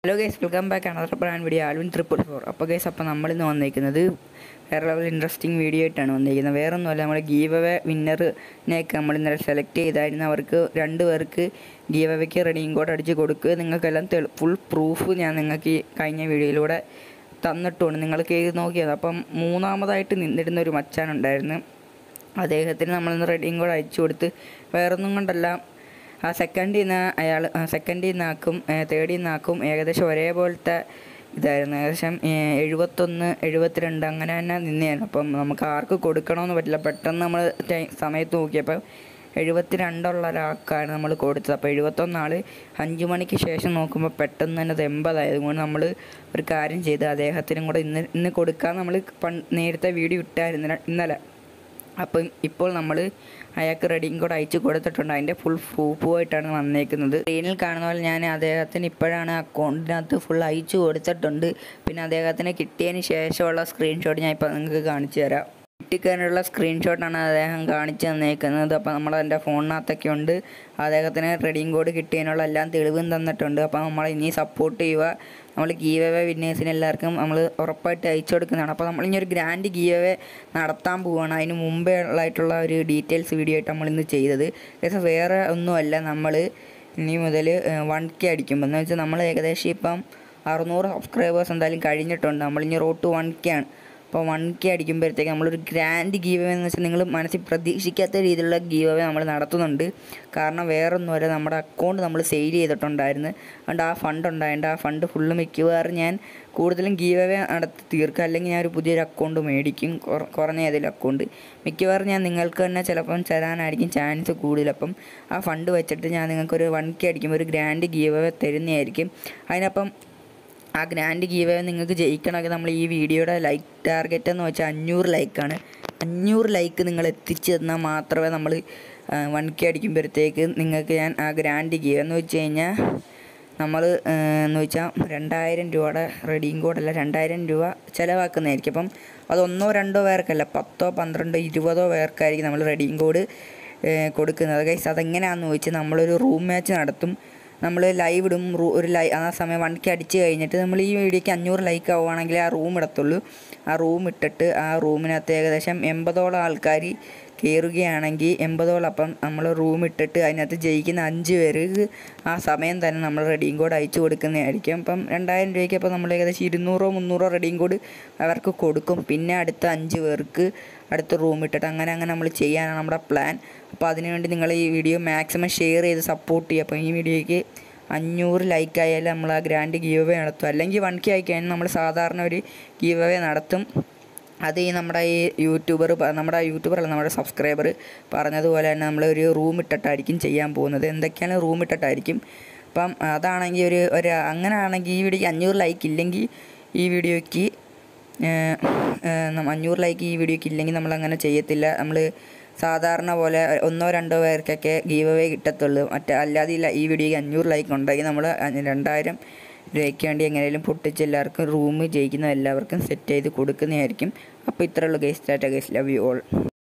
hello guys welcome back another brand video Alvin triple four അപ്പോൾ guys അപ്പോൾ നമ്മളിന്ന് വന്നിരിക്കുന്നത് വേറെ ലെവൽ ഇൻട്രസ്റ്റിംഗ് വീഡിയോ ആയിട്ടാണ് വന്നിരിക്കുന്നത് വേറെ ഒന്നുമല്ല നമ്മൾ ഗീവ് അവേ വിന്നറിനെയൊക്കെ നമ്മൾ ഇന്നലെ സെലക്ട് ചെയ്തായിരുന്നു അവർക്ക് രണ്ട് പേർക്ക് ഗീവ് അവയ്ക്ക് റെഡിയും കോഡ് അടിച്ച് കൊടുക്കുക നിങ്ങൾക്കെല്ലാം തെളി ഫുൾ പ്രൂഫ് ഞാൻ നിങ്ങൾക്ക് ഈ കഴിഞ്ഞ വീഡിയോയിലൂടെ തന്നിട്ടുണ്ട് നിങ്ങൾക്ക് എഴുതി നോക്കിയത് അപ്പം മൂന്നാമതായിട്ട് നിന്നിരുന്ന ഒരു മച്ചാനുണ്ടായിരുന്നു അദ്ദേഹത്തിന് നമ്മളിന്ന് റെഡിയും കോഡ് അയച്ചു കൊടുത്ത് വേറൊന്നും കൊണ്ടല്ല ആ സെക്കൻഡിൽ നിന്ന് അയാൾ സെക്കൻഡിൽ നിന്നാക്കും തേർഡിൽ നിന്നാക്കും ഏകദേശം ഒരേപോലത്തെ ഇതായിരുന്നു ഏകദേശം ഏഹ്, എഴുപത്തൊന്ന് എഴുപത്തിരണ്ട് അങ്ങനെ തന്നെ നിന്നെയായിരുന്നു അപ്പം നമുക്ക് ആർക്ക് കൊടുക്കണമെന്ന് പറ്റില്ല പെട്ടെന്ന് നമ്മൾ ടൈ- സമയത്ത് നോക്കിയപ്പോൾ എഴുപത്തിരണ്ടുള്ള ഒരാൾക്കാണ് നമ്മൾ കൊടുത്തത് അപ്പോൾ എഴുപത്തൊന്നാൾ അഞ്ച് മണിക്ക് ശേഷം നോക്കുമ്പോൾ പെട്ടെന്ന് തന്നെ അത് എൺപതായതുകൊണ്ട് നമ്മൾ ഒരു കാര്യം ചെയ്ത് അദ്ദേഹത്തിനും കൂടെ ഇന്ന് ഇന്ന് കൊടുക്കാൻ നമ്മൾ പൺ നേരത്തെ വീഡിയോ ഇട്ടായിരുന്നു ഇന്നലെ അപ്പം ഇപ്പോൾ നമ്മൾ അയാൾക്ക് റെഡിയും കൂടെ അയച്ചു കൊടുത്തിട്ടുണ്ട് അതിൻ്റെ ഫുൾ പ്രൂഫുമായിട്ടാണ് വന്നേക്കുന്നത് സ്ക്രീനിൽ കാണുന്ന പോലെ ഞാൻ അദ്ദേഹത്തിന് ഇപ്പോഴാണ് അക്കൗണ്ടിനകത്ത് ഫുൾ അയച്ചു കൊടുത്തിട്ടുണ്ട് പിന്നെ അദ്ദേഹത്തിന് കിട്ടിയതിന് ശേഷമുള്ള സ്ക്രീൻഷോട്ട് ഞാൻ ഇപ്പോൾ നിങ്ങൾക്ക് കാണിച്ചു തരാം കിട്ടിക്കാനുള്ള സ്ക്രീൻഷോട്ടാണ് അദ്ദേഹം കാണിച്ചു തന്നേക്കുന്നത് അപ്പോൾ നമ്മൾ എൻ്റെ ഫോണിനകത്തൊക്കെ ഉണ്ട് അദ്ദേഹത്തിന് റെഡിയും കോഡ് കിട്ടിയതിനുള്ള എല്ലാം തെളിവും തന്നിട്ടുണ്ട് അപ്പോൾ നമ്മൾ ഇനി സപ്പോർട്ട് ചെയ്യുക നമ്മൾ ഗീവവേ വിന്നേഴ്സിന് എല്ലാവർക്കും നമ്മൾ ഉറപ്പായിട്ട് അയച്ചു കൊടുക്കുന്നതാണ് അപ്പോൾ നമ്മൾ ഇനി ഒരു ഗ്രാൻഡ് ഗീവവേ നടത്താൻ പോവുകയാണ് അതിന് മുമ്പേ ഉള്ളതായിട്ടുള്ള ഒരു ഡീറ്റെയിൽസ് വീഡിയോ ആയിട്ട് നമ്മൾ ഇന്ന് ചെയ്തത് പക്ഷേ വേറെ ഒന്നുമല്ല നമ്മൾ ഇനി മുതൽ വൺ കെ അടിക്കുമ്പോൾ എന്ന് വെച്ചാൽ നമ്മൾ ഏകദേശം ഇപ്പം അറുന്നൂറ് സബ്സ്ക്രൈബേഴ്സ് എന്തായാലും കഴിഞ്ഞിട്ടുണ്ട് നമ്മളിനി റോഡ് ടു വൺ കെ ആണ് അപ്പോൾ വൺ കെ അടിക്കുമ്പോഴത്തേക്ക് നമ്മളൊരു ഗ്രാൻഡ് ഗീവ് എന്ന് വെച്ചാൽ നിങ്ങൾ മനസ്സിൽ പ്രതീക്ഷിക്കാത്ത രീതിയിലുള്ള ഗീവ് അവേ നമ്മൾ നടത്തുന്നുണ്ട് കാരണം വേറൊന്നുമല്ല നമ്മുടെ അക്കൗണ്ട് നമ്മൾ സെയിൽ ചെയ്തിട്ടുണ്ടായിരുന്നു അതുകൊണ്ട് ആ ഫണ്ട് ഉണ്ടായതുകൊണ്ട് ആ ഫണ്ട് ഫുള്ള് മിക്കവാറും ഞാൻ കൂടുതലും ഗീവ് അവേ നടത്തി തീർക്കുക അല്ലെങ്കിൽ ഞാൻ ഒരു പുതിയൊരു അക്കൗണ്ട് മേടിക്കും കുറ- കുറഞ്ഞ ഏതെങ്കിലും അക്കൗണ്ട് മിക്കവാറും ഞാൻ നിങ്ങൾക്ക് തന്നെ ചിലപ്പം തരാനായിരിക്കും ചാൻസ് കൂടുതൽ അപ്പം ആ ഫണ്ട് വെച്ചിട്ട് ഞാൻ നിങ്ങൾക്കൊരു വൺ കെ അടിക്കുമ്പോൾ ഒരു ഗ്രാൻഡ് ഗീവ് അവേ തരുന്നതായിരിക്കും അതിനപ്പം ആ ഗ്രാൻഡ് ഗീവ് നിങ്ങൾക്ക് ജയിക്കണമെങ്കിൽ നമ്മൾ ഈ വീഡിയോയുടെ ലൈക്ക് ടാർഗറ്റ് എന്ന് വെച്ചാൽ അഞ്ഞൂറ് ലൈക്കാണ് അഞ്ഞൂറ് ലൈക്ക് നിങ്ങൾ എത്തിച്ചു തന്നാൽ മാത്രമേ നമ്മൾ വൺ കെ അടിക്കുമ്പോഴത്തേക്ക് നിങ്ങൾക്ക് ഞാൻ ആ ഗ്രാൻഡ് ഗീവ് എന്ന് വെച്ച് കഴിഞ്ഞാൽ നമ്മൾ എന്ന് വെച്ചാൽ രണ്ടായിരം രൂപയുടെ റെഡിയും കോഡല്ല രണ്ടായിരം രൂപ ചിലവാക്കുന്നതായിരിക്കും അപ്പം അത് ഒന്നോ രണ്ടോ പേർക്കല്ല പത്തോ പന്ത്രണ്ടോ ഇരുപതോ പേർക്കായിരിക്കും നമ്മൾ റെഡിയും കോഡ് കൊടുക്കുന്നത് ഗൈസ് അതെങ്ങനെയാണെന്ന് ചോദിച്ചാൽ നമ്മളൊരു റൂം മാച്ച് നടത്തും നമ്മൾ ലൈവ് ഇടും റൂ ഒരു ലൈ ആ സമയം വൺ കെ അടിച്ച് കഴിഞ്ഞിട്ട് നമ്മൾ ഈ വീഡിയോയ്ക്ക് അഞ്ഞൂറ് ലൈക്ക് ആവുകയാണെങ്കിൽ ആ റൂം ഇടത്തുള്ളൂ ആ റൂം ഇട്ടിട്ട് ആ റൂമിനകത്ത് ഏകദേശം എൺപതോളം ആൾക്കാർ കയറുകയാണെങ്കിൽ എൺപതോളം അപ്പം നമ്മൾ റൂം ഇട്ടിട്ട് അതിനകത്ത് ജയിക്കുന്ന അഞ്ച് പേർക്ക് ആ സമയം തന്നെ നമ്മൾ റെഡിയും കോഡ് അയച്ചു കൊടുക്കുന്നതായിരിക്കും അപ്പം രണ്ടായിരം രൂപയ്ക്ക് അപ്പോൾ നമ്മൾ ഏകദേശം ഇരുന്നൂറോ മുന്നൂറോ റെഡിയും കോഡ് അവർക്ക് കൊടുക്കും പിന്നെ അടുത്ത അഞ്ച് പേർക്ക് അടുത്ത റൂം ഇട്ടിട്ട് അങ്ങനെ അങ്ങനെ നമ്മൾ ചെയ്യാനാണ് നമ്മുടെ പ്ലാൻ അപ്പോൾ അതിനുവേണ്ടി നിങ്ങൾ ഈ വീഡിയോ മാക്സിമം ഷെയർ ചെയ്ത് സപ്പോർട്ട് ചെയ്യുക അപ്പോൾ ഈ വീഡിയോയ്ക്ക് അഞ്ഞൂറ് ലൈക്ക് ആയാലും നമ്മൾ ആ ഗ്രാൻഡ് ഗീവ് അവേ നടത്തും അല്ലെങ്കിൽ വൺ കെ ആയിക്കഴിഞ്ഞാൽ നമ്മൾ സാധാരണ ഒരു ഗീവ് അവേ നടത്തും അത് ഈ നമ്മുടെ ഈ യൂട്യൂബർ നമ്മുടെ യൂട്യൂബർ അല്ല നമ്മുടെ സബ്സ്ക്രൈബർ പറഞ്ഞതുപോലെ തന്നെ നമ്മൾ ഒരു റൂം ഇട്ടിട്ടായിരിക്കും ചെയ്യാൻ പോകുന്നത് എന്തൊക്കെയാണ് റൂം ഇട്ടിട്ടായിരിക്കും അപ്പം അതാണെങ്കിൽ ഒരു ഒരു അങ്ങനെ ആണെങ്കിൽ ഈ വീഡിയോയ്ക്ക് അഞ്ഞൂറ് ലൈക്ക് ഇല്ലെങ്കിൽ ഈ വീഡിയോയ്ക്ക് ഏഹ്, ഏഹ്, നമ്മ- അഞ്ഞൂറ് ലൈക്ക് ഈ വീഡിയോയ്ക്ക് ഇല്ലെങ്കിൽ നമ്മൾ അങ്ങനെ ചെയ്യത്തില്ല നമ്മൾ സാധാരണ പോലെ ഒന്നോ രണ്ടോ പേർക്കൊക്കെ ഗീവ് അവേ കിട്ടത്തുള്ളൂ മറ്റേ അല്ലാതെ ഇല്ല ഈ വീഡിയോയ്ക്ക് അഞ്ഞൂറ് ലൈക്ക് ഉണ്ടെങ്കിൽ നമ്മൾ രണ്ടായിരം രൂപയ്ക്ക് വേണ്ടി എങ്ങനെയും പൊട്ടിച്ച് എല്ലാവർക്കും റൂം ജയിക്കുന്ന എല്ലാവർക്കും സെറ്റ് ചെയ്ത് കൊടുക്കുന്നതായിരിക്കും അപ്പോൾ ഇത്രയുള്ളൂ guys tata guys love you all